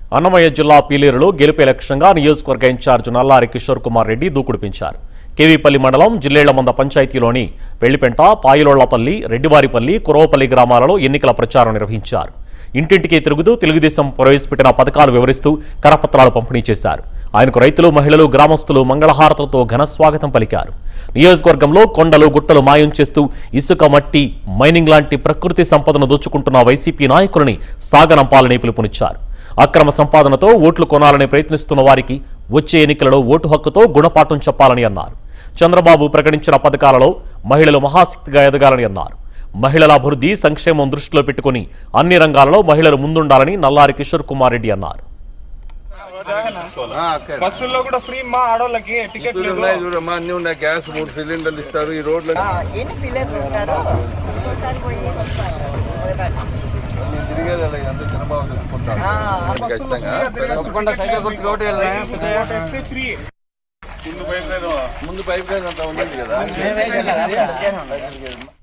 అన్నమయ్య జిల్లా పీలేరులో గెలుపే లక్ష్యంగా నియోజకవర్గ ఇన్ఛార్జ్ నల్లారి కిషోర్ కుమార్ రెడ్డి దూకుడు పెంచారు కేవీపల్లి మండలం జిల్లేళ్లమంద పంచాయతీలోని వెళ్లిపెంట పాయిలోళ్లపల్లి రెడ్డివారిపల్లి కురవపల్లి గ్రామాలలో ఎన్నికల ప్రచారం నిర్వహించారు ఇంటింటికి తిరుగుతూ తెలుగుదేశం ప్రవేశపెట్టిన పథకాలు వివరిస్తూ కరపత్రాలు పంపిణీ చేశారు ఆయనకు రైతులు మహిళలు గ్రామస్తులు మంగళహారతులతో ఘన స్వాగతం పలికారు నియోజకవర్గంలో కొండలు గుట్టలు మాయం చేస్తూ ఇసుక మట్టి మైనింగ్ లాంటి ప్రకృతి సంపదను దోచుకుంటున్న వైసీపీ నాయకులని సాగనంపాలని పిలుపునిచ్చారు అక్రమ సంపాదనతో ఓట్లు కొనాలని ప్రయత్నిస్తున్న వారికి వచ్చే ఎన్నికలలో ఓటు హక్కుతో గుణపాఠం చెప్పాలని అన్నారు చంద్రబాబు ప్రకటించిన పథకాలలో మహిళలు మహాశక్తిగా ఎదగాలని అన్నారు మహిళల అభివృద్ధి సంక్షేమం దృష్టిలో పెట్టుకుని అన్ని రంగాలలో మహిళలు ముందుండాలని నల్లారి కిషోర్ కుమార్ రెడ్డి అన్నారు బస్సుల్లో కూడా ఫ్రీ మా ఆడోళ్ళకి టికెట్ బస్సులు ఉన్నాయి చూడమ్మా అన్ని ఉన్నాయి గ్యాస్ మూడు సిలిండర్లు ఇస్తారు ఈ రోడ్లు ఎన్ని పిల్లలు ఉంటారు ఇంకోసారి పోయి వస్తారు నేను తిరిగేది అలా ఇదంతా చంద్రబాబు చూసుకుంటాను ఖచ్చితంగా సైకిల్ గుర్తు ఒకటి ఫ్రీ ముందు పైప్ లైన్ అంతా ఉన్నది కదా